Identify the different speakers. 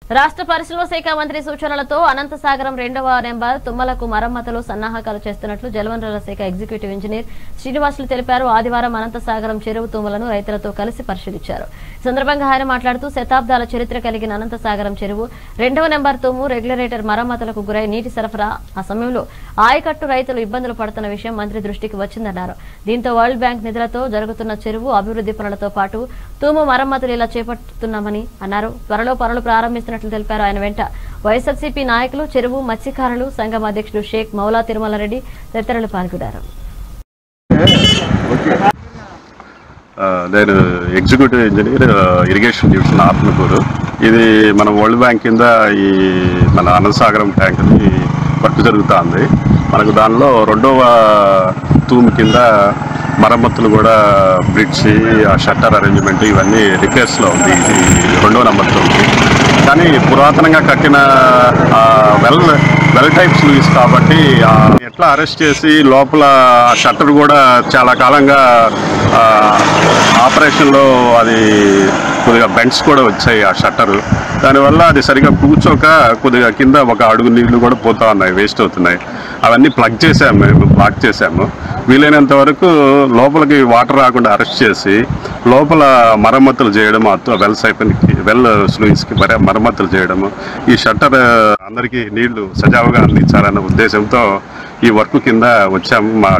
Speaker 1: రాష్ట్ర పరిశ్రమ శాఖ మంత్రి సూచనలతో అనంతసాగరం రెండవ నెంబర్ తుమ్మలకు మరమ్మతులు సన్నాహకాలు చేస్తున్నట్లు జలవనరుల శాఖ ఎగ్జిక్యూటివ్ ఇంజనీర్ శ్రీనివాసులు తెలిపారు ఆదివారం అనంతసాగరం చెరువు తుమ్మలను రైతులతో కలిసి పరిశీలించారు ఈ సందర్భంగా ఆయన మాట్లాడుతూ శతాబ్దాల చరిత్ర కలిగిన అనంతసాగరం చెరువు రెండవ నెంబర్ తుమ్ము రెగ్యులేటర్ మరమ్మతులకు గురై నీటి సరఫరా ఆ సమయంలో ఆయకట్టు రైతులు ఇబ్బందులు పడుతున్న విషయం మంత్రి దృష్టికి వచ్చిందన్నారు దీంతో వరల్డ్ బ్యాంక్ నిధులతో జరుగుతున్న చెరువు అభివృద్ధి పనులతో పాటు తూము మరమ్మతులు ఇలా చేపడుతున్నామని అన్నారు త్వరలో పనులు ప్రారంభిస్తున్నట్లు తెలిపారు ఆయన వెంట వైఎస్ఆర్సీపీ నాయకులు చెరువు మత్స్యకారులు సంఘం అధ్యక్షుడు షేక్ మౌలా తిరుమలారెడ్డి తదితరులు పాల్గొన్నారు
Speaker 2: ఆ, నేను ఎగ్జిక్యూటివ్ ఇంజనీర్ ఆ, ఇరిగేషన్ డివిజన్ ఆత్మకూరు ఇది మన వరల్డ్ బ్యాంక్ కింద ఈ మన అనంతసాగరం ట్యాంక్ని వర్క్ జరుగుతుంది మనకు దానిలో రెండవ తూము కింద మరమ్మతులు కూడా బ్రిడ్జ్ ఆ షట్టర్ అరేంజ్మెంట్ ఇవన్నీ రిపేర్స్లో ఉంది ఇది రెండవ నెంబర్ తూముకి కానీ పురాతనంగా కట్టిన ఆ, వెల్ వెల్ టైప్స్ లూయిస్ కాబట్టి ఆ, ఎట్లా అరెస్ట్ చేసి లోపల ఆ షట్టర్ కూడా చాలా కాలంగా ఆ, ఆపరేషన్లో అది కొద్దిగా బెండ్స్ కూడా వచ్చాయి ఆ షట్టర్ దానివల్ల అది సరిగా కూర్చోక కొద్దిగా కింద ఒక అడుగు నీళ్లు కూడా పోతా ఉన్నాయి వేస్ట్ అవుతున్నాయి అవన్నీ ప్లగ్ చేసాము మేము బ్లాక్ చేసాము వీలైనంత వరకు లోపలికి వాటర్ రాకుండా అరెస్ట్ చేసి లోపల మరమ్మతులు చేయడం వెల్ సైపన్కి వెల్ స్లూయిస్కి మర మరమ్మతులు చేయడము ఈ షట్టర్ అందరికీ నీళ్లు సజావుగా అందించాలన్న ఉద్దేశంతో ఈ వర్క్ కింద వచ్చాము మా